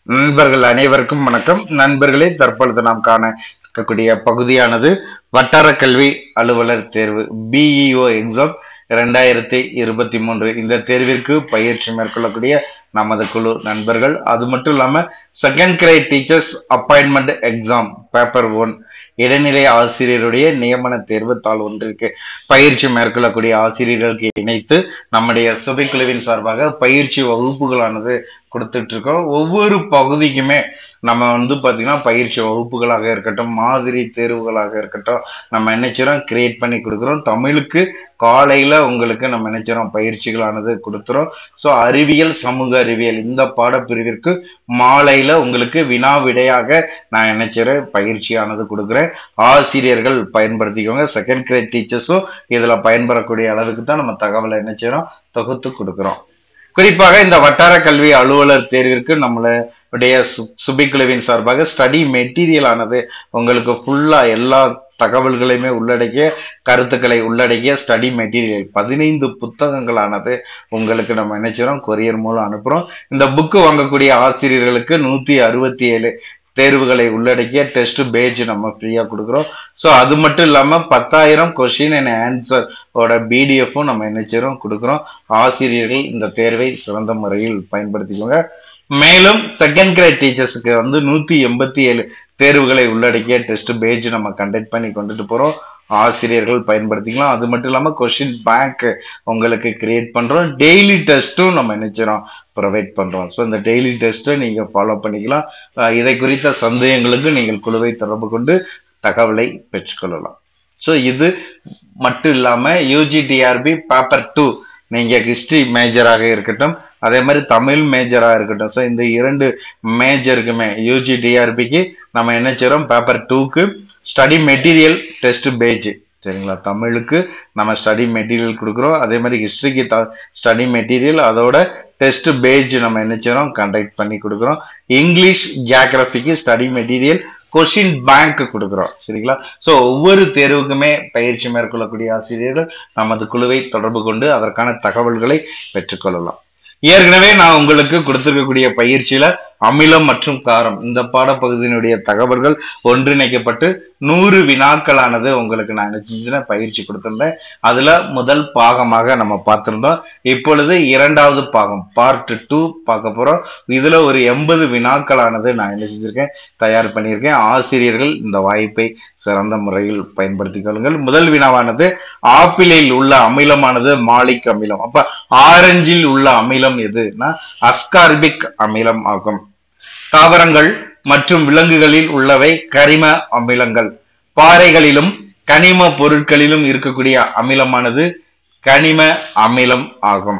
நண்பர்கள் அனைவருக்கும் வணக்கம் நண்பர்களே தற்பொழுது நாம் காண இருக்கக்கூடிய பகுதியானது வட்டார கல்வி அலுவலர் தேர்வு பிஇஓ எக்ஸாம் இரண்டாயிரத்தி இருபத்தி மூன்று இந்த தேர்விற்கு பயிற்சி மேற்கொள்ளக்கூடிய நமது குழு நண்பர்கள் அது மட்டும் இல்லாம second grade teachers appointment exam paper one இடைநிலை ஆசிரியருடைய நியமன தேர்வு தாள் ஒன்றிற்கு பயிற்சி மேற்கொள்ளக்கூடிய ஆசிரியர்களுக்கு இணைத்து நம்முடைய சுபைக்குழுவின் சார்பாக பயிற்சி வகுப்புகளானது கொடுத்துட்டு இருக்கோம் ஒவ்வொரு பகுதிக்குமே நம்ம வந்து பாத்தீங்கன்னா பயிற்சி வகுப்புகளாக இருக்கட்டும் மாதிரி தேர்வுகளாக இருக்கட்டும் நம்ம என்ன செய்றோம் கிரியேட் பண்ணி கொடுக்குறோம் தமிழுக்கு காலையில உங்களுக்கு நம்ம என்ன செய்றோம் பயிற்சிகளானது கொடுத்துறோம் ஸோ அறிவியல் சமூக அறிவியல் இந்த பாடப்பிரிவிற்கு மாலையில உங்களுக்கு வினா விடையாக நான் என்ன செய்றேன் பயிற்சியானது கொடுக்குறேன் ஆசிரியர்கள் பயன்படுத்திக்கோங்க செகண்ட் கிரேட் டீச்சர்ஸும் இதுல பயன்பெறக்கூடிய அளவுக்கு தான் நம்ம தகவலை என்ன செய்றோம் தொகுத்து கொடுக்குறோம் குறிப்பாக இந்த வட்டார கல்வி அலுவலர் தேர்விற்கு நம்மளுடைய சு- சுபிக்குழுவின் சார்பாக ஸ்டடி மெட்டீரியல் ஆனது உங்களுக்கு ஃபுல்லா எல்லா தகவல்களையுமே உள்ளடக்கிய கருத்துக்களை உள்ளடக்கிய ஸ்டடி மெட்டீரியல் பதினைந்து புத்தகங்களானது உங்களுக்கு நம்ம நினைச்சிரோம் கொரியர் மூலம் அனுப்புறோம் இந்த புக்கு வாங்கக்கூடிய ஆசிரியர்களுக்கு நூத்தி அறுபத்தி ஏழு தேர்வுகளை உள்ளடக்கிய டெஸ்ட் பேஜ் நம்ம ஃப்ரீயா கொடுக்குறோம் ஸோ அது மட்டும் இல்லாம பத்தாயிரம் கொஸ்டின் அண்ட் ஆன்சர் ஓட பிடிஎஃப்பும் நம்ம என்ன செய்றோம் கொடுக்குறோம் ஆசிரியர்கள் இந்த தேர்வை சிறந்த முறையில் பயன்படுத்திக்கோங்க மேலும் செகண்ட் கிரேட் டீச்சர்ஸுக்கு வந்து நூத்தி எண்பத்தி ஏழு தேர்வுகளை உள்ளடக்கிய டெஸ்ட் பேஜ் நம்ம கண்டக்ட் பண்ணி கொண்டுட்டு போறோம் ஆசிரியர்கள் பயன்படுத்திக்கலாம் அது மட்டும் இல்லாம கொஸ்டின் பேங்க் உங்களுக்கு கிரியேட் பண்றோம் டெய்லி டெஸ்ட்டும் நம்ம நினைச்சிரோம் ப்ரொவைட் பண்றோம் ஸோ இந்த டெய்லி டெஸ்ட்டை நீங்க ஃபாலோ பண்ணிக்கலாம் அஹ் இதை குறித்த சந்தேகங்களுக்கு நீங்கள் குழுவை தொடர்பு கொண்டு தகவலை பெற்றுக்கொள்ளலாம் ஸோ இது மட்டும் இல்லாம யூஜிடிஆர்பி பேப்பர் டூ நீங்க ஹிஸ்டரி மேஜராக இருக்கட்டும் அதே மாதிரி தமிழ் மேஜரா இருக்கட்டும் ஸோ இந்த இரண்டு மேஜருக்குமே யூஜி டிஆர்பிக்கு நம்ம என்ன செய்றோம் பேப்பர் டூக்கு ஸ்டடி மெட்டீரியல் டெஸ்ட் பேஜ் சரிங்களா தமிழுக்கு நம்ம ஸ்டடி மெட்டீரியல் கொடுக்குறோம் அதே மாதிரி ஹிஸ்டரிக்கு த ஸ்டடி மெட்டீரியல் அதோட டெஸ்ட் பேஜ் நம்ம என்ன செய்றோம் கண்டக்ட் பண்ணி கொடுக்குறோம் இங்கிலீஷ் ஜியாகிரபிக்கு ஸ்டடி மெட்டீரியல் கொஷின் பேங்க் கொடுக்குறோம் சரிங்களா ஸோ ஒவ்வொரு தேர்வுக்குமே பயிற்சி மேற்கொள்ளக்கூடிய ஆசிரியர்கள் நமது குழுவை தொடர்பு கொண்டு அதற்கான தகவல்களை பெற்றுக்கொள்ளலாம் ஏற்கனவே நான் உங்களுக்கு கொடுத்திருக்கக்கூடிய பயிற்சியில அமிலம் மற்றும் காரம் இந்த பாடப்பகுதியினுடைய தகவல்கள் ஒன்றிணைக்கப்பட்டு நூறு வினாக்களானது உங்களுக்கு நான் என்ன செஞ்சேன்னா பயிற்சி கொடுத்திருந்தேன் அதுல முதல் பாகமாக நம்ம பார்த்திருந்தோம் இப்பொழுது இரண்டாவது பாகம் பார்ட் டூ பார்க்க போறோம் இதுல ஒரு எண்பது வினாக்களானது நான் என்ன செஞ்சிருக்கேன் தயார் பண்ணியிருக்கேன் ஆசிரியர்கள் இந்த வாய்ப்பை சிறந்த முறையில் பயன்படுத்திக் கொள்ளுங்கள் முதல் வினாவானது ஆப்பிளில் உள்ள அமிலமானது மாலிக் அமிலம் அப்ப ஆரஞ்சில் உள்ள அமிலம் எதுனா அஸ்கார்பிக் அமிலம் ஆகும் தாவரங்கள் மற்றும் விலங்குகளில் உள்ளவை கரிம அமிலங்கள் பாறைகளிலும் கனிம பொருட்களிலும் இருக்கக்கூடிய அமிலமானது கனிம அமிலம் ஆகும்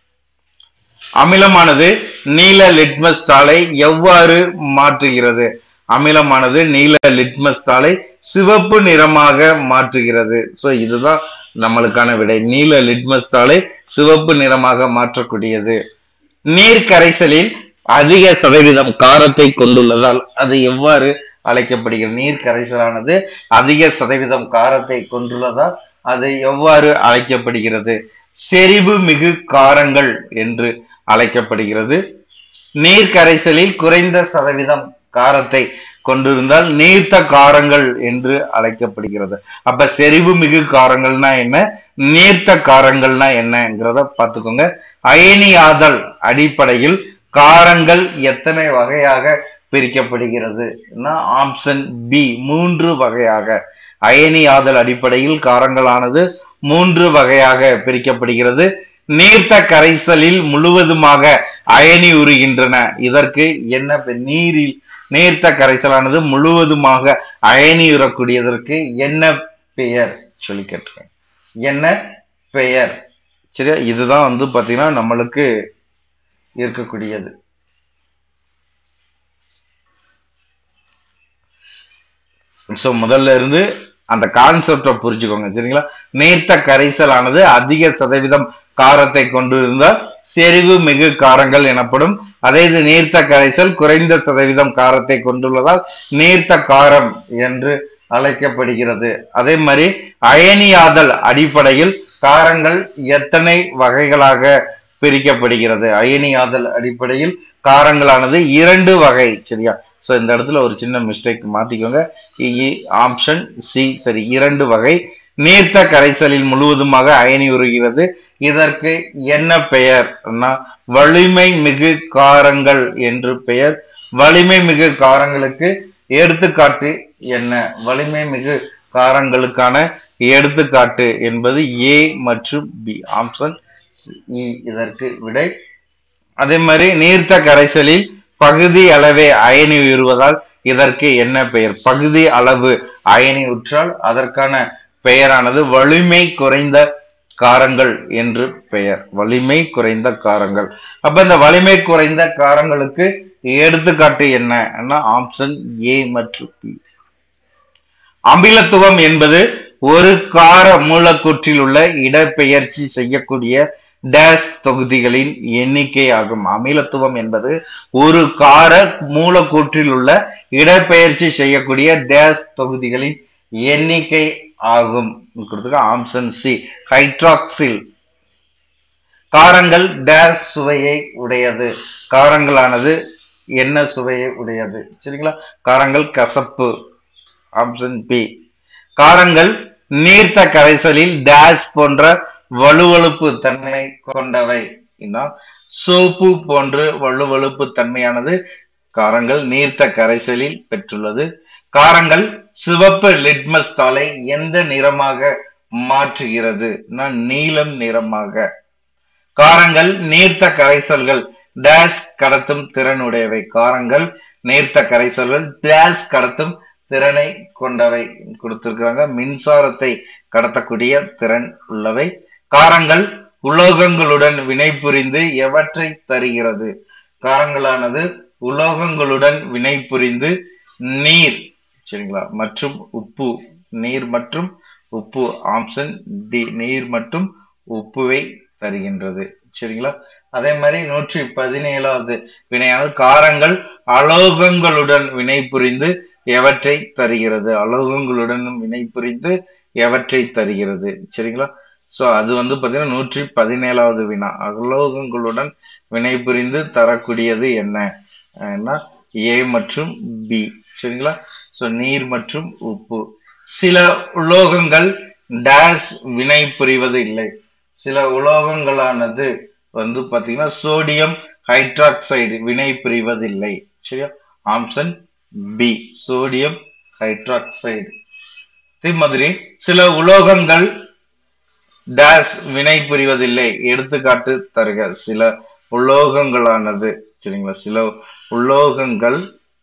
அமிலமானது நீல லிட்மஸ் தாளை எவ்வாறு மாற்றுகிறது அமிலமானது நீல லிட்மஸ் தாளை சிவப்பு நிறமாக மாற்றுகிறது சோ இதுதான் நம்மளுக்கான விடை நீல லிட்மஸ் தாளை சிவப்பு நிறமாக மாற்றக்கூடியது நீர் கரைசலில் அதிக சதவீதம் காரத்தை கொண்டுள்ளதால் அது எவ்வாறு அழைக்கப்படுகிறது நீர் கரைசலானது அதிக சதவீதம் காரத்தை கொண்டுள்ளதால் அது எவ்வாறு அழைக்கப்படுகிறது செறிவு மிகு காரங்கள் என்று அழைக்கப்படுகிறது நீர் கரைசலில் குறைந்த சதவீதம் காரத்தை கொண்டிருந்தால் நீர்த்த காரங்கள் என்று அழைக்கப்படுகிறது அப்ப செறிவு மிகு காரங்கள்னா என்ன நீர்த்த காரங்கள்னா என்னங்கிறத பார்த்துக்கோங்க அயனியாதல் அடிப்படையில் காரங்கள் எத்தனை வகையாக பிரிக்கப்படுகிறது ஆப்ஷன் பி மூன்று வகையாக அயனியாதல் அடிப்படையில் காரங்களானது மூன்று வகையாக பிரிக்கப்படுகிறது நீர்த்த கரைசலில் முழுவதுமாக அயனி உருகின்றன இதற்கு என்ன பெ- நீரில் நீர்த்த கரைசலானது முழுவதுமாக அயனி உறக்கூடியதற்கு என்ன பெயர் சொல்லி கேட்டிருக்கேன் என்ன பெயர் சரியா இதுதான் வந்து பாத்தீங்கன்னா நம்மளுக்கு இருக்கக்கூடியது ஸோ முதல்ல இருந்து அந்த கான்செப்டை புரிஞ்சுக்கோங்க சரிங்களா நீர்த்த கரைசலானது அதிக சதவீதம் காரத்தை கொண்டு இருந்தால் செறிவு மிகு காரங்கள் எனப்படும் அதே இது நீர்த்த கரைசல் குறைந்த சதவீதம் காரத்தை கொண்டுள்ளதால் நீர்த்த காரம் என்று அழைக்கப்படுகிறது அதே மாதிரி அயனியாதல் அடிப்படையில் காரங்கள் எத்தனை வகைகளாக பிரிக்கப்படுகிறது அயனியாதல் அடிப்படையில் காரங்களானது இரண்டு வகை சரியா சோ இந்த இடத்துல ஒரு சின்ன மிஸ்டேக் மாத்திக்கோங்க ஆப்ஷன் சி சரி இரண்டு வகை நீர்த்த கரைசலில் முழுவதுமாக அயனி உருகிறது இதற்கு என்ன பெயர் வலிமை மிகு காரங்கள் என்று பெயர் வலிமை மிகு காரங்களுக்கு எடுத்துக்காட்டு என்ன வலிமை மிகு காரங்களுக்கான எடுத்துக்காட்டு என்பது ஏ மற்றும் பி ஆப்ஷன் இதற்கு விடை அதே மாதிரி நீர்த்த கரைசலில் பகுதி அளவே அயனி உருவதால் இதற்கு என்ன பெயர் பகுதி அளவு அயனி உற்றால் அதற்கான பெயரானது வலிமை குறைந்த காரங்கள் என்று பெயர் வலிமை குறைந்த காரங்கள் அப்ப இந்த வலிமை குறைந்த காரங்களுக்கு எடுத்துக்காட்டு என்ன ஆப்ஷன் ஏ மற்றும் பி அமிலத்துவம் என்பது ஒரு கார மூலக்கூற்றில் உள்ள இடப்பெயர்ச்சி செய்யக்கூடிய டேஸ் தொகுதிகளின் எண்ணிக்கை ஆகும் அமிலத்துவம் என்பது ஒரு கார மூலக்கூற்றில் உள்ள இடப்பெயர்ச்சி செய்யக்கூடிய டேஸ் தொகுதிகளின் எண்ணிக்கை ஆகும் கொடுத்துருக்க ஆப்ஷன் சி ஹைட்ராக்சில் காரங்கள் டேஸ் சுவையை உடையது காரங்களானது என்ன சுவையை உடையது சரிங்களா காரங்கள் கசப்பு ஆப்ஷன் பி காரங்கள் நீர்த்த கரைசலில் டேஸ் போன்ற வலுவழுப்பு தன்மை கொண்டவை சோப்பு போன்று வலுவழுப்பு தன்மையானது காரங்கள் நீர்த்த கரைசலில் பெற்றுள்ளது காரங்கள் சிவப்பு லிட்மஸ் தாளை எந்த நிறமாக மாற்றுகிறது நீலம் நிறமாக காரங்கள் நீர்த்த கரைசல்கள் டேஸ் கடத்தும் திறனுடையவை காரங்கள் நீர்த்த கரைசல்கள் டேஸ் கடத்தும் திறனை கொண்டவை கொடுத்திருக்கிறாங்க மின்சாரத்தை கடத்தக்கூடிய திறன் உள்ளவை காரங்கள் உலோகங்களுடன் வினைபுரிந்து எவற்றை தருகிறது காரங்களானது உலோகங்களுடன் வினைபுரிந்து நீர் சரிங்களா மற்றும் உப்பு நீர் மற்றும் உப்பு ஆப்ஷன் டி நீர் மற்றும் உப்புவை தருகின்றது சரிங்களா அதே மாதிரி நூற்றி பதினேழாவது வினையானது காரங்கள் அலோகங்களுடன் வினைபுரிந்து எவற்றை தருகிறது அலோகங்களுடன் வினைபுரிந்து எவற்றை தருகிறது சரிங்களா சோ அது வந்து பாத்தீங்கன்னா நூற்றி பதினேழாவது வினா அலோகங்களுடன் வினைபுரிந்து தரக்கூடியது என்ன ஏ மற்றும் பி சரிங்களா சோ நீர் மற்றும் உப்பு சில உலோகங்கள் டேஸ் வினை புரிவது இல்லை சில உலோகங்களானது வந்து பாத்தீங்கன்னா சோடியம் ஹைட்ராக்சைடு வினை புரிவதில்லை சரியா ஆப்ஷன் பி சோடியம் ஹைட்ராக்சைடு அதே மாதிரி சில உலோகங்கள் டேஸ் வினை புரிவதில்லை எடுத்துக்காட்டு தருக சில உலோகங்களானது சரிங்களா சில உலோகங்கள்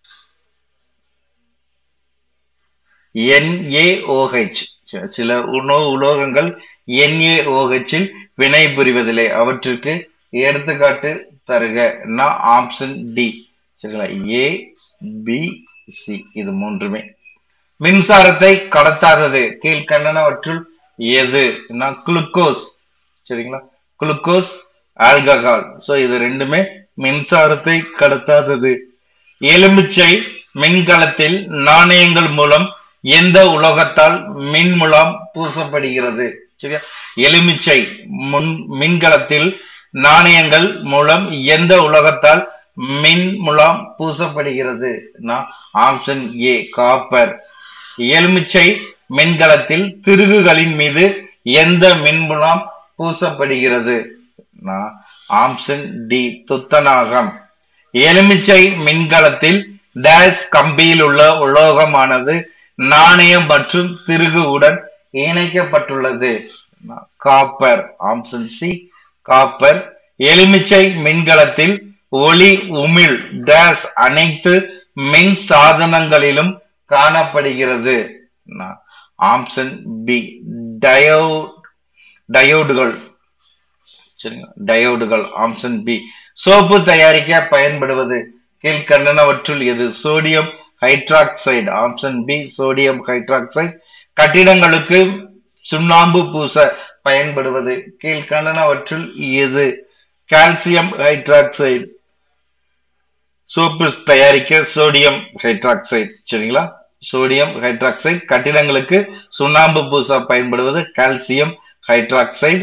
NaOH சில உணவு உலோகங்கள் NaOH இல் வினை புரிவதில்லை அவற்றுக்கு எடுத்துக்காட்டு தருக ஆப்ஷன் டி சரிங்களா ஏ பி சி இது மூன்றுமே மின்சாரத்தை கடத்தாதது கீழ்கண்டனவற்றுள் எது குளுக்கோஸ் சரிங்களா குளுக்கோஸ் ஆல்கஹால் சோ இது ரெண்டுமே மின்சாரத்தை கடத்தாதது எலுமிச்சை மின்கலத்தில் நாணயங்கள் மூலம் எந்த உலோகத்தால் மின் முலாம் பூசப்படுகிறது சரியா எலுமிச்சை முன் மின்கலத்தில் நாணயங்கள் மூலம் எந்த உலோகத்தால் மின் முலாம் பூசப்படுகிறது ஆப்ஷன் ஏ காப்பர் எலுமிச்சை மின்கலத்தில் திருகுகளின் மீது எந்த மின்முலாம் பூசப்படுகிறது ஆப்ஷன் டி துத்தநாகம் எலுமிச்சை மின்கலத்தில் டேஸ் கம்பியில் உள்ள உலோகமானது நாணயம் மற்றும் திருகுவுடன் இணைக்கப்பட்டுள்ளது காப்பர் ஆப்ஷன் சி காப்பர் எலுமிச்சை மின்கலத்தில் ஒளி உமிழ் டேஸ் அனைத்து மின் சாதனங்களிலும் காணப்படுகிறது ஆப்ஷன் பி டயோ டயோடுகள் சரிங்களா டயோடுகள் ஆப்ஷன் பி சோப்பு தயாரிக்க பயன்படுவது கீழ்கண்டனவற்றுள் எது sodium hydroxide option B sodium hydroxide கட்டிடங்களுக்கு சுண்ணாம்பு பூச பயன்படுவது கீழ்கண்டனவற்றுள் எது கால்சியம் ஹைட்ராக்சைடு சோப்பு தயாரிக்க சோடியம் ஹைட்ராக்சைடு சரிங்களா சோடியம் ஹைட்ராக்சைடு கட்டிடங்களுக்கு சுண்ணாம்பு பூச பயன்படுவது கால்சியம் ஹைட்ராக்சைடு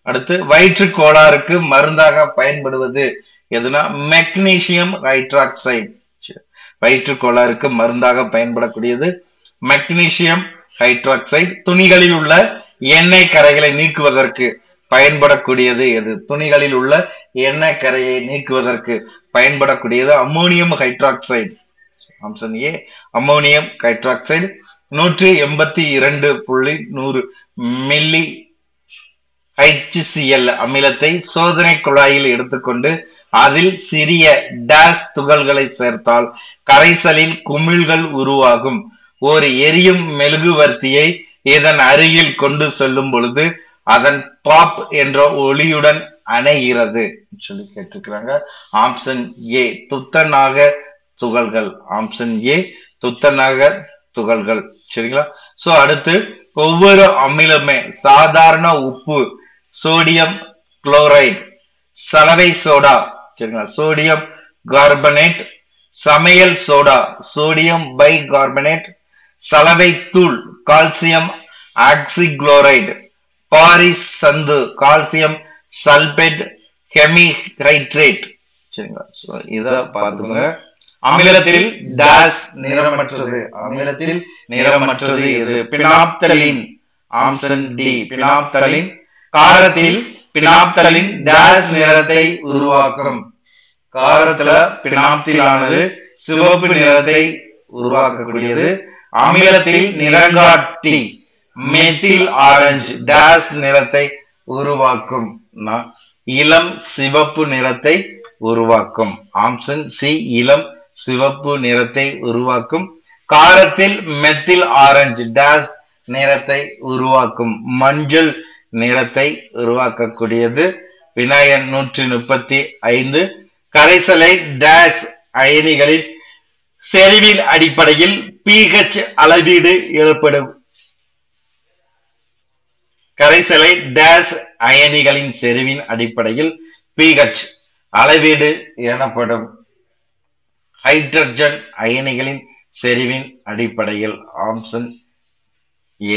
அடுத்து வயிற்று கோளாறுக்கு மருந்தாக பயன்படுவது எதுனா மெக்னீசியம் ஹைட்ராக்சைடு வயிற்று கோளாறுக்கு மருந்தாக பயன்படக்கூடியது மெக்னீசியம் ஹைட்ராக்சைடு துணிகளில் உள்ள எண்ணெய் கரைகளை நீக்குவதற்கு பயன்படக்கூடியது எது துணிகளில் உள்ள எண்ணெய் கரையை நீக்குவதற்கு பயன்படக்கூடியது ammonium hydroxide option A ammonium hydroxide நூற்றி எண்பத்தி இரண்டு புள்ளி நூறு மில்லி HCl அமிலத்தை சோதனை குழாயில் எடுத்துக்கொண்டு அதில் சிறிய டேஸ் துகள்களை சேர்த்தால் கரைசலில் குமிழ்கள் உருவாகும் ஒரு எரியும் மெழுகுவர்த்தியை இதன் அருகில் கொண்டு செல்லும் பொழுது அதன் பாப் என்ற ஒளியுடன் அணைகிறது சொல்லி கேட்டிருக்கிறாங்க ஆப்ஷன் ஏ துத்தநாக துகள்கள் ஆப்ஷன் ஏ துத்தநாக துகள்கள் சரிங்களா சோ அடுத்து ஒவ்வொரு அமிலமே சாதாரண உப்பு சோடியம் குளோரைடு சலவை சோடா சரிங்களா சோடியம் கார்பனேட் சமையல் சோடா சோடியம் பை கார்பனேட் சலவை தூள் கால்சியம் ஆக்சிகுளோரைடு பாரிஸ் சந்து கால்சியம் சல்பேட் ஹெமிஹைட்ரேட் சரிங்களா So, இத பார்த்துக்கோங்க அமிலத்தில் டேஸ் நிறமற்றது அமிலத்தில் நிறமற்றது எது பினாப்தலின் ஆம்சன் டி பினாப்தலின் காரத்தில் பினாப்தலின் டேஸ் நிறத்தை உருவாக்கும் காரத்துல பினாப்திலானது சிவப்பு நிறத்தை உருவாக்கக்கூடியது அமிலத்தில் நிறங்காட்டி மெத்தில் ஆரஞ்சு டேஸ் நிறத்தை உருவாக்கும் நா- இளம் சிவப்பு நிறத்தை உருவாக்கும் ஆப்ஷன் சி இளம் சிவப்பு நிறத்தை உருவாக்கும் காரத்தில் மெத்தில் ஆரஞ்சு டேஸ் நிறத்தை உருவாக்கும் மஞ்சள் நிறத்தை உருவாக்கக்கூடியது வினாயன் நூற்றி முப்பத்தி ஐந்து கரைசலை டேஸ் அயனிகளில் செறிவின் அடிப்படையில் pH அளவீடு ஏற்படும் கரைசலை டேஸ் அயனிகளின் செறிவின் அடிப்படையில் pH அளவீடு எனப்படும் ஹைட்ரஜன் அயனிகளின் செறிவின் அடிப்படையில் ஆப்ஷன் ஏ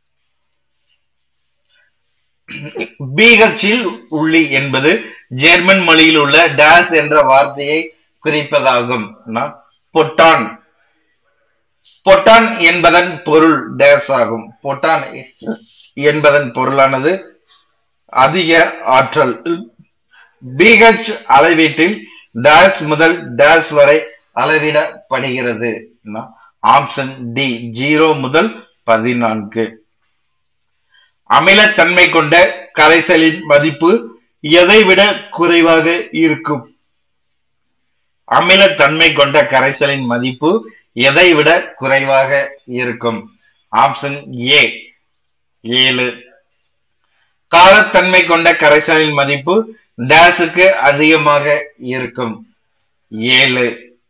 பிஹெச்சில் உள்ளி என்பது ஜெர்மன் மொழியில் உள்ள டேஸ் என்ற வார்த்தையை குறிப்பதாகும் நா- பொட்டான் பொட்டான் என்பதன் பொருள் டேஸ் ஆகும் பொட்டான் என்பதன் பொருளானது அதிக ஆற்றல் பிஹெச் அளவீட்டில் டேஸ் முதல் டேஸ் வரை அளவிடப்படுகிறது ஆப்ஷன் டி ஜீரோ முதல் பதினான்கு அமிலத்தன்மை கொண்ட கரைசலின் மதிப்பு எதை விட குறைவாக இருக்கும் அமிலத்தன்மை கொண்ட கரைசலின் மதிப்பு எதை விட குறைவாக இருக்கும் ஆப்ஷன் ஏ ஏழு காரத்தன்மை கொண்ட கரைசலின் மதிப்பு டேஸுக்கு அதிகமாக இருக்கும் ஏழு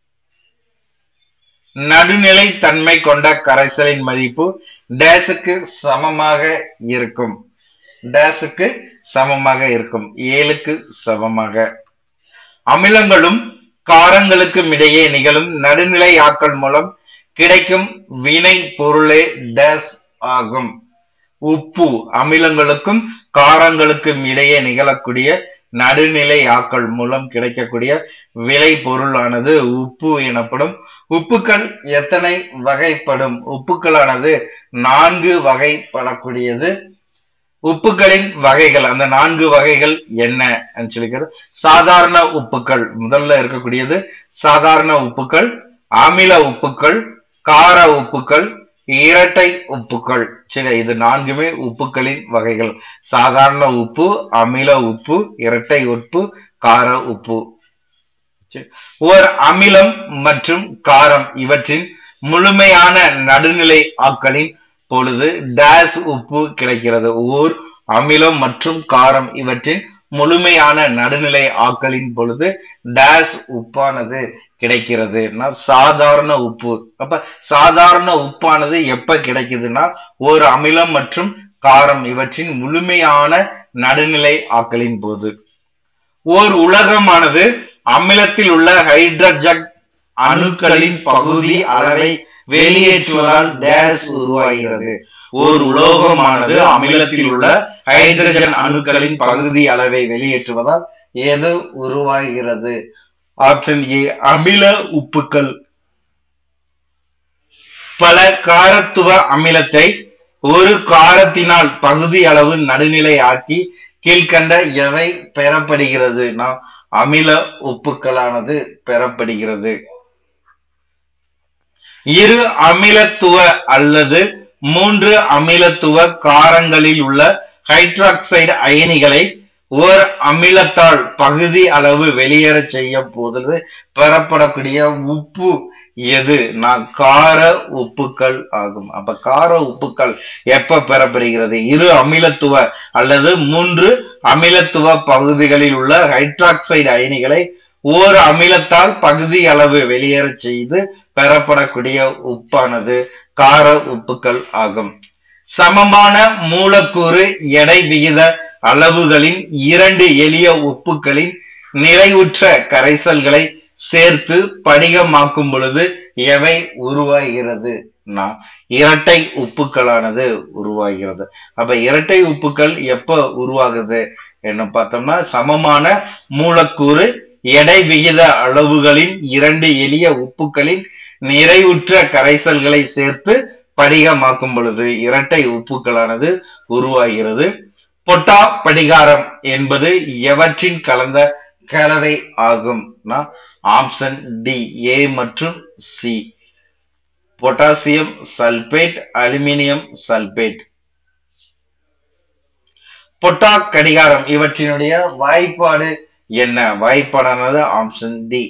நடுநிலை தன்மை கொண்ட கரைசலின் மதிப்பு டேஸுக்கு சமமாக இருக்கும் டேஸுக்கு சமமாக இருக்கும் ஏழுக்கு சமமாக அமிலங்களும் காரங்களுக்கும் இடையே நிகழும் நடுநிலை ஆக்கல் மூலம் கிடைக்கும் வினை பொருளே டேஸ் ஆகும் உப்பு அமிலங்களுக்கும் காரங்களுக்கும் இடையே நிகழக்கூடிய நடுநிலை ஆக்கல் மூலம் கிடைக்கக்கூடிய விளை பொருளானது உப்பு எனப்படும் உப்புக்கள் எத்தனை வகைப்படும் உப்புக்களானது நான்கு வகைப்படக்கூடியது உப்புகளின் வகைகள் அந்த நான்கு வகைகள் என்ன சொல்லிக்கிறது சாதாரண உப்புக்கள் முதல்ல இருக்கக்கூடியது சாதாரண உப்புக்கள் அமில உப்புக்கள் கார உப்புக்கள் இரட்டை உப்புக்கள் சரி இது நான்குமே உப்புக்களின் வகைகள் சாதாரண உப்பு அமில உப்பு இரட்டை உப்பு கார உப்பு சரி. ஓர் அமிலம் மற்றும் காரம் இவற்றின் முழுமையான நடுநிலை ஆக்கலின் பொழுது டேஸ் உப்பு கிடைக்கிறது ஓர் அமிலம் மற்றும் காரம் இவற்றின் முழுமையான நடுநிலை ஆக்கலின் பொழுது டேஸ் உப்பானது கிடைக்கிறது சாதாரண உப்பு அப்ப சாதாரண உப்பானது எப்ப கிடைக்குதுன்னா ஒரு அமிலம் மற்றும் காரம் இவற்றின் முழுமையான நடுநிலை ஆக்கலின் போது ஓர் உலகமானது அமிலத்தில் உள்ள ஹைட்ரஜன் அணுக்களின் பகுதி அளவை வெளியேற்றுவதால் டேஸ் உருவாகிறது ஒரு உலோகமானது அமிலத்தில் உள்ள ஹைட்ரஜன் அணுக்களின் பகுதி அளவை வெளியேற்றுவதால் எது உருவாகிறது ஆப்ஷன் ஏ அமில உப்புக்கள் பல காரத்துவ அமிலத்தை ஒரு காரத்தினால் பகுதி அளவு நடுநிலை ஆக்கி கீழ்கண்ட எவை பெறப்படுகிறது அமில உப்புக்களானது பெறப்படுகிறது இரு அமிலத்துவ அல்லது மூன்று அமிலத்துவ காரங்களில் உள்ள ஹைட்ராக்சைடு அயனிகளை ஓர் அமிலத்தால் பகுதி அளவு வெளியேறச் செய்ய போது பெறப்படக்கூடிய உப்பு எது நான் கார உப்புக்கள் ஆகும் அப்ப கார உப்புக்கள் எப்ப பெறப்படுகிறது இரு அமிலத்துவ அல்லது மூன்று அமிலத்துவ பகுதிகளில் உள்ள ஹைட்ராக்சைடு அயனிகளை ஓர் அமிலத்தால் பகுதி அளவு வெளியேறச் செய்து பெறப்படக்கூடிய உப்பானது கார உப்புக்கள் ஆகும் சமமான மூலக்கூறு எடை விகித அளவுகளின் இரண்டு எளிய உப்புக்களின் நிறைவுற்ற கரைசல்களை சேர்த்து படிகமாக்கும் பொழுது எவை உருவாகிறது இரட்டை உப்புக்களானது உருவாகிறது அப்ப இரட்டை உப்புக்கள் எப்ப உருவாகுது என்ன பார்த்தோம்னா சமமான மூலக்கூறு எடை விகித அளவுகளின் இரண்டு எளிய உப்புக்களின் நிறைவுற்ற கரைசல்களை சேர்த்து படிகமாக்கும் பொழுது இரட்டை உப்புக்களானது உருவாகிறது பொட்டா படிகாரம் என்பது எவற்றின் கலந்த கலவை ஆகும் ஆப்ஷன் டி ஏ மற்றும் C potassium sulphate aluminium sulphate பொட்டா கடிகாரம் இவற்றினுடைய வாய்ப்பாடு என்ன வாய்ப்பாடானது ஆப்ஷன் டி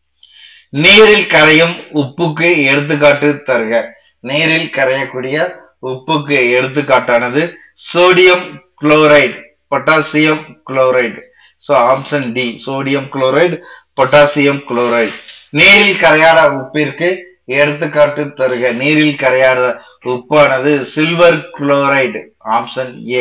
நீரில் கரையும் உப்புக்கு எடுத்துக்காட்டு தருக நீரில் கரையக்கூடிய உப்புக்கு எடுத்துக்காட்டானது sodium chloride potassium chloride so option D sodium chloride potassium chloride நீரில் கரையாட உப்பிற்கு எடுத்துக்காட்டு தருக நீரில் கரையாட உப்பானது சில்வர் குளோரைடு ஆப்ஷன் ஏ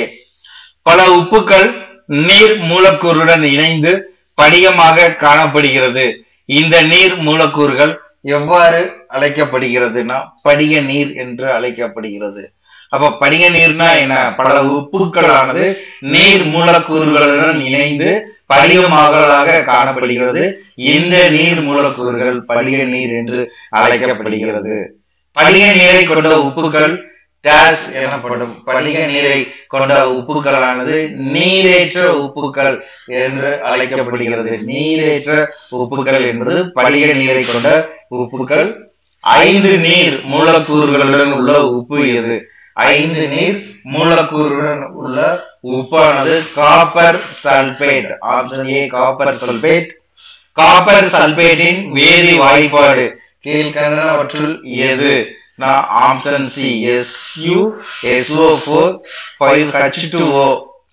பல உப்புக்கள் நீர் மூலக்கூறுடன் இணைந்து படிகமாக காணப்படுகிறது இந்த நீர் மூலக்கூறுகள் எவ்வாறு அழைக்கப்படுகிறதுனா படிக நீர் என்று அழைக்கப்படுகிறது அப்ப படிக நீர்னா என்ன பல உப்புக்களானது நீர் மூலக்கூறுகளுடன் இணைந்து படிகமாகலாக காணப்படுகிறது இந்த நீர் மூலக்கூறுகள் படிக நீர் என்று அழைக்கப்படுகிறது படிக நீரை கொண்ட உப்புக்கள் டேஸ் எனப்படும் படிக நீரை கொண்ட உப்புக்களானது நீரேற்ற உப்புக்கள் என்று அழைக்கப்படுகிறது நீரேற்ற உப்புக்கள் என்பது படிக நீரை கொண்ட உப்புக்கள் ஐந்து நீர் மூலக்கூறுகளுடன் உள்ள உப்பு எது ஐந்து நீர் மூலக்கூறுடன் உள்ள உப்பானது copper sulphate option A copper sulphate copper சல்பேட்டின் வேதி வாய்ப்பாடு கீழ்கண்டனவற்றுள் எது நான் option C SU SO four five H two O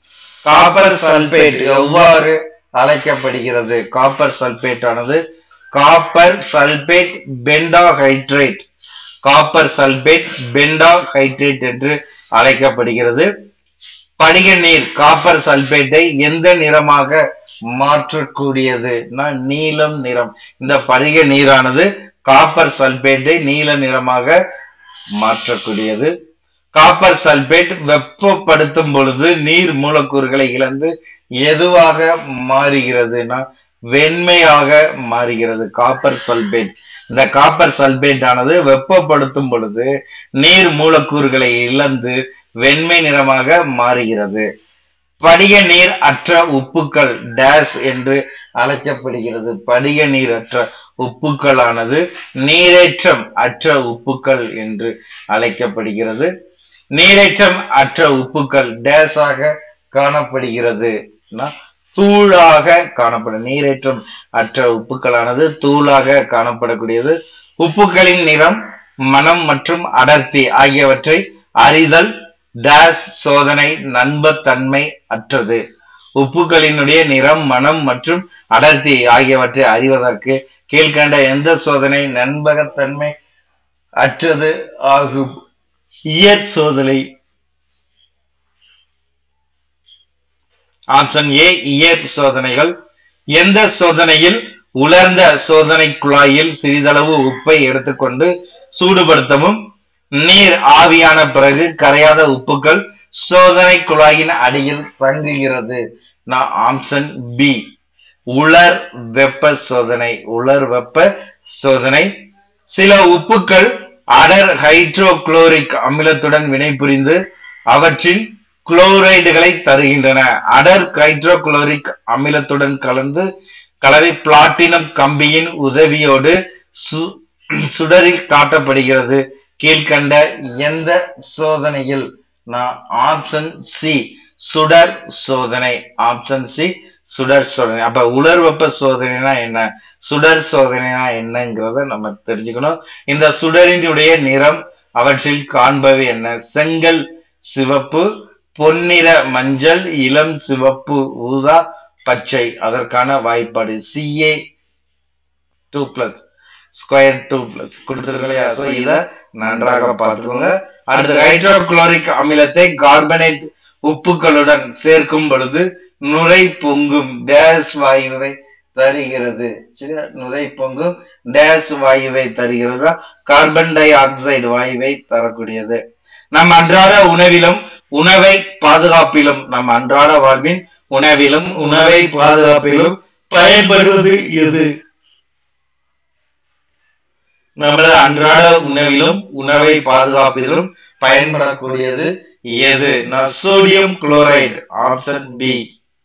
copper sulphate எவ்வாறு அழைக்கப்படுகிறது காப்பர் சல்பேட் ஆனது copper sulphate pentahydrate copper sulphate pentahydrate என்று அழைக்கப்படுகிறது படிக நீர் காப்பர் சல்பேட்டை எந்த நிறமாக மாற்றக்கூடியது நீலம் நிறம் இந்த படிக நீரானது காப்பர் சல்பேட்டை நீல நிறமாக மாற்றக்கூடியது காப்பர் சல்பேட் வெப்பப்படுத்தும் பொழுது நீர் மூலக்கூறுகளை இழந்து எதுவாக மாறுகிறதுனா வெண்மையாக மாறுகிறது காப்பர் சல்பேட் இந்த காப்பர் சல்பேட் ஆனது வெப்பப்படுத்தும் பொழுது நீர் மூலக்கூறுகளை இழந்து வெண்மை நிறமாக மாறுகிறது படிக நீர் அற்ற உப்புக்கள் டேஸ் என்று அழைக்கப்படுகிறது படிக நீர் அற்ற உப்புக்களானது நீரேற்றம் அற்ற உப்புக்கள் என்று அழைக்கப்படுகிறது நீரேற்றம் அற்ற உப்புக்கள் டேஸாக காணப்படுகிறது தூளாக காணப்படும் நீரேற்றம் அற்ற உப்புக்களானது தூளாக காணப்படக்கூடியது உப்புக்களின் நிறம் மனம் மற்றும் அடர்த்தி ஆகியவற்றை அறிதல் டேஸ் சோதனை நண்பத்தன்மை அற்றது உப்புகளினுடைய நிறம் மனம் மற்றும் அடர்த்தி ஆகியவற்றை அறிவதற்கு கீழ்கண்ட எந்த சோதனை நண்பகத்தன்மை அற்றது ஆகும் இயற் சோதனை ஆப்ஷன் ஏ இயற் சோதனைகள் எந்த சோதனையில் உலர்ந்த சோதனை குழாயில் சிறிதளவு உப்பை எடுத்துக்கொண்டு சூடுபடுத்தவும் நீர் ஆவியான பிறகு கரையாத உப்புக்கள் சோதனை குழாயின் அடியில் தங்குகிறது நான் ஆப்ஷன் பி உலர் வெப்ப சோதனை உலர் வெப்ப சோதனை சில உப்புக்கள் அடர் ஹைட்ரோகுளோரிக் அமிலத்துடன் வினைபுரிந்து அவற்றின் குளோரைடுகளை தருகின்றன அடர் ஹைட்ரோகுளோரிக் அமிலத்துடன் கலந்து கலவை பிளாட்டினம் கம்பியின் உதவியோடு சு- சுடரில் காட்டப்படுகிறது கீழ்கண்ட எந்த சோதனையில் நான் ஆப்ஷன் சி சுடர் சோதனை ஆப்ஷன் சி சுடர் சோதனை அப்ப உலர் வெப்ப சோதனைனா என்ன சுடர் சோதனைனா என்னங்கிறத நம்ம தெரிஞ்சுக்கணும் இந்த சுடரினுடைய நிறம் அவற்றில் காண்பவை என்ன செங்கல் சிவப்பு பொன்னிற மஞ்சள் இளம் சிவப்பு ஊதா பச்சை அதற்கான வாய்ப்பாடு C A two plus square two plus கொடுத்துருக்கலையா ஸோ இதை நன்றாக பார்த்துக்கோங்க அடுத்து ஹைட்ரோகுளோரிக் அமிலத்தை கார்பனேட் உப்புகளுடன் சேர்க்கும் பொழுது நுரை பொங்கும் டேஸ் வாயுவை தருகிறது சரியா நுரை பொங்கும் டேஸ் வாயுவை தருகிறதா கார்பன் டை ஆக்சைடு வாயுவை தரக்கூடியது நம் அன்றாட உணவிலும் உணவை பாதுகாப்பிலும் நம் அன்றாட வாழ்வின் உணவிலும் உணவை பாதுகாப்பிலும் பயன்படுவது எது நமது அன்றாட உணவிலும் உணவை பாதுகாப்பதிலும் பயன்படக்கூடியது எது நான் சோடியம் குளோரைடு ஆப்ஷன் பி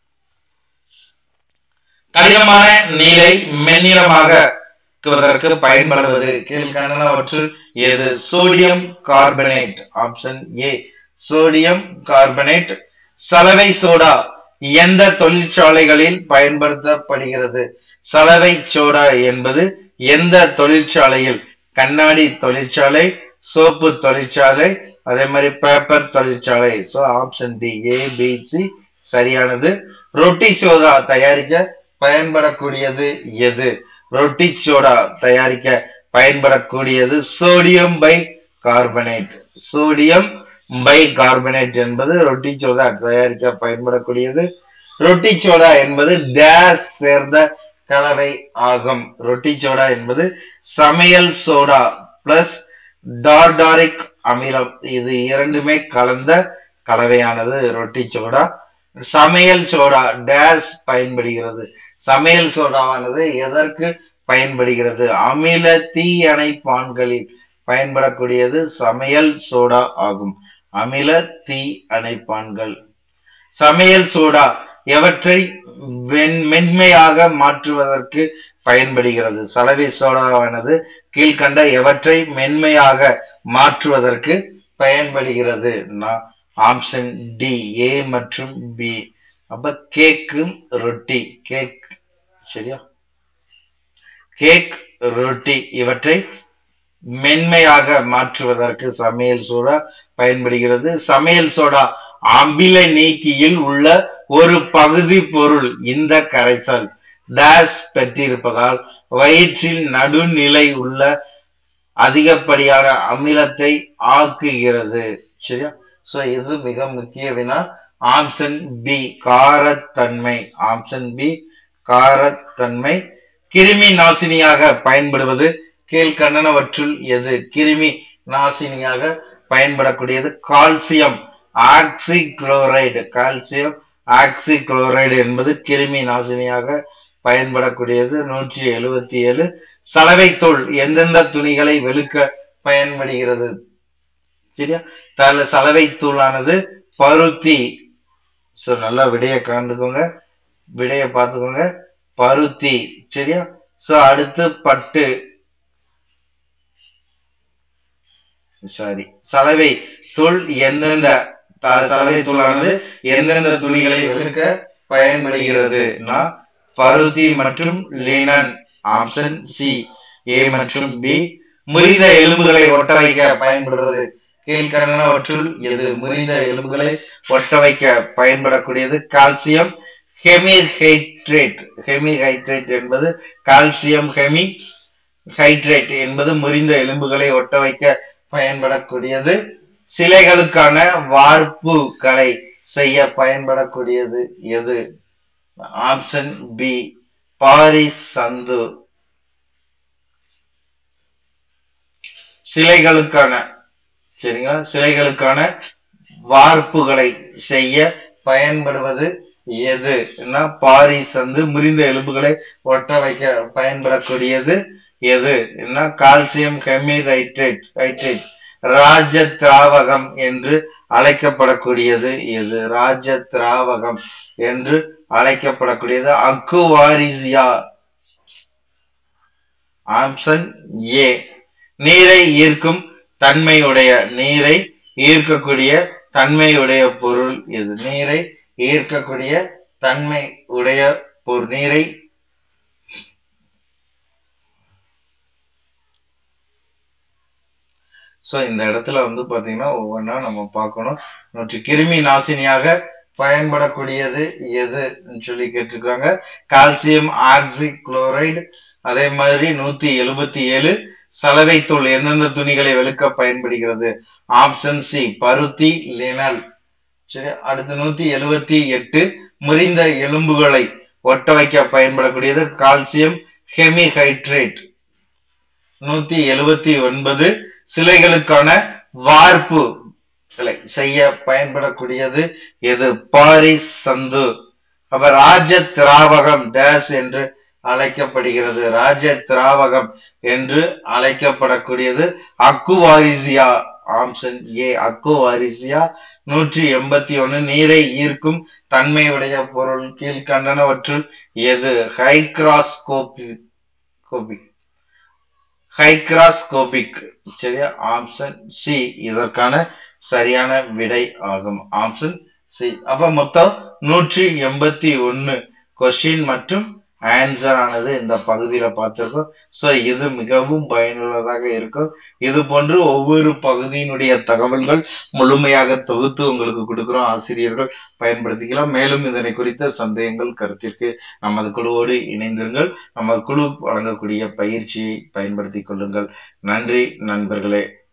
கடினமான நீரை மென்னிறமாக ஆக்குவதற்கு பயன்படுவது கீழ்கண்டனவற்றுள் எது sodium carbonate option A sodium carbonate சலவை சோடா எந்த தொழிற்சாலைகளில் பயன்படுத்தப்படுகிறது சலவை சோடா என்பது எந்த தொழிற்சாலையில் கண்ணாடி தொழிற்சாலை சோப்பு தொழிற்சாலை அதே மாதிரி பேப்பர் தொழிற்சாலை so option D A B C சரியானது ரொட்டி சோடா தயாரிக்க பயன்படக்கூடியது எது ரொட்டி சோடா தயாரிக்க பயன்படக்கூடியது sodium bicarbonate sodium bicarbonate என்பது ரொட்டி சோடா தயாரிக்க பயன்படக்கூடியது ரொட்டி சோடா என்பது டேஸ் சேர்ந்த கலவை ஆகும் ரொட்டி சோடா என்பது சமையல் சோடா பிளஸ் டார்டாரிக் அமிலம் இது இரண்டுமே கலந்த கலவையானது ரொட்டி சோடா சமையல் சோடா டேஸ் பயன்படுகிறது சமையல் சோடாவானது எதற்கு பயன்படுகிறது அமில தீயணைப்பான்களில் பயன்படக்கூடியது சமையல் சோடா ஆகும் அமில தீ அணைப்பான்கள் சமையல் சோடா எவற்றை வெண் மென்மையாக மாற்றுவதற்கு பயன்படுகிறது சலவை சோடாவானது கீழ்கண்ட எவற்றை மென்மையாக மாற்றுவதற்கு பயன்படுகிறது நான் ஆப்ஷன் டி ஏ மற்றும் பி அப்ப கேக்கும் ரொட்டி கேக் சரியா கேக் ரொட்டி இவற்றை மென்மையாக மாற்றுவதற்கு சமையல் சோடா பயன்படுகிறது சமையல் சோடா அமில நீக்கியில் உள்ள ஒரு பகுதி பொருள் இந்த கரைசல் டேஸ் பெற்றிருப்பதால் வயிற்றில் நடுநிலை உள்ள அதிகப்படியான அமிலத்தை ஆக்குகிறது சரியா சோ இது மிக முக்கிய வினா ஆப்ஷன் பி காரத்தன்மை ஆப்ஷன் பி காரத்தன்மை கிருமி நாசினியாக பயன்படுவது கீழ்கண்டனவற்றுள் எது கிருமி நாசினியாக பயன்படக்கூடியது calcium oxychloride calcium oxychloride என்பது கிருமி நாசினியாக பயன்படக்கூடியது நூற்றி எழுபத்தி ஏழு சலவைத்தூள் எந்தெந்த துணிகளை வெளுக்க பயன்படுகிறது சரியா தல சலவை தூளானது பருத்தி சோ நல்லா விடைய கண்டுக்கோங்க விடைய பார்த்துக்கோங்க பருத்தி சரியா சோ அடுத்து பட்டு சாரி சலவை தூள் எந்தெந்த த- சலவை தூளானது எந்தெந்த துணிகளை வெளுக்க பயன்படுகிறது நான் பருத்தி மற்றும் லினன் ஆப்ஷன் சி ஏ மற்றும் பி முறிந்த எலும்புகளை ஒட்ட வைக்க பயன்படுவது கீழ்கண்டனவற்றுள் எது முறிந்த எலும்புகளை ஒட்ட வைக்க பயன்படக்கூடியது கால்சியம் ஹெமிஹைட்ரேட் ஹெமிஹைட்ரேட் என்பது கால்சியம் ஹெமி ஹைட்ரேட் என்பது முறிந்த எலும்புகளை ஒட்ட வைக்க பயன்படக்கூடியது சிலைகளுக்கான வார்ப்புகளை செய்ய பயன்படக்கூடியது எது ஆப்ஷன் பி பாரி சந்து சிலைகளுக்கான சரிங்களா சிலைகளுக்கான வார்ப்புகளை செய்ய பயன்படுவது எது பாரி சந்து முறிந்த எலும்புகளை ஒட்ட வைக்க பயன்படக்கூடியது எது என்ன கால்சியம் ஹெமிரைட்ரேட் ஹைட்ரேட் ராஜ திராவகம் என்று அழைக்கப்படக்கூடியது எது ராஜ திராவகம் என்று அழைக்கப்படக்கூடியது அக்குவாரிசியா ஆப்ஷன் ஏ நீரை ஈர்க்கும் தன்மையுடைய நீரை ஈர்க்கக்கூடிய தன்மையுடைய பொருள் எது நீரை ஈர்க்கக்கூடிய தன்மை உடைய பொருள் நீரை சோ இந்த இடத்துல வந்து பாத்தீங்கன்னா ஒவ்வொன்றா நம்ம பார்க்கணும் நூற்றி கிருமி நாசினியாக பயன்படக்கூடியது எதுன்னு சொல்லி கேட்டிருக்காங்க கால்சியம் ஆக்சி குளோரைடு அதே மாதிரி நூத்தி எழுபத்தி ஏழு சலவை தூள் எந்தெந்த துணிகளை வெளுக்க பயன்படுகிறது ஆப்ஷன் சி பருத்தி லினல் சரி அடுத்து நூத்தி எழுபத்தி எட்டு முறிந்த எலும்புகளை ஒட்ட வைக்க பயன்படக்கூடியது கால்சியம் ஹெமிஹைட்ரேட் நூத்தி எழுபத்தி ஒன்பது சிலைகளுக்கான வார்ப்பு செய்ய பயன்படக்கூடியது எது பாரிஸ் சந்து அப்ப ராஜ திராவகம் டேஸ் என்று அழைக்கப்படுகிறது ராஜ திராவகம் என்று அழைக்கப்படக்கூடியது அக்குவாரிசியா ஆப்ஷன் ஏ அக்குவாரிசியா நூற்றி எண்பத்தி ஒன்னு நீரை ஈர்க்கும் தன்மையுடைய பொருள் கீழ்கண்டனவற்றுள் எது ஹைக்ராஸ்கோபி கோபிக் ஹைக்ராஸ்கோபிக் சரியா ஆப்ஷன் சி இதற்கான சரியான விடை ஆகும் ஆப்ஷன் சி அப்ப மொத்தம் நூற்றி எண்பத்தி ஒன்னு கொஸ்டின் மற்றும் ஆன்சர் ஆனது இந்த பகுதியில பார்த்திருக்கோம் சோ இது மிகவும் பயனுள்ளதாக இருக்கும் இது போன்று ஒவ்வொரு பகுதியினுடைய தகவல்கள் முழுமையாக தொகுத்து உங்களுக்கு கொடுக்கிறோம் ஆசிரியர்கள் பயன்படுத்திக்கலாம் மேலும் இதனை குறித்த சந்தேகங்கள் கருத்திற்கு நமது குழுவோடு இணைந்திருங்கள் நமது குழு வழங்கக்கூடிய பயிற்சியை பயன்படுத்திக் கொள்ளுங்கள் நன்றி நண்பர்களே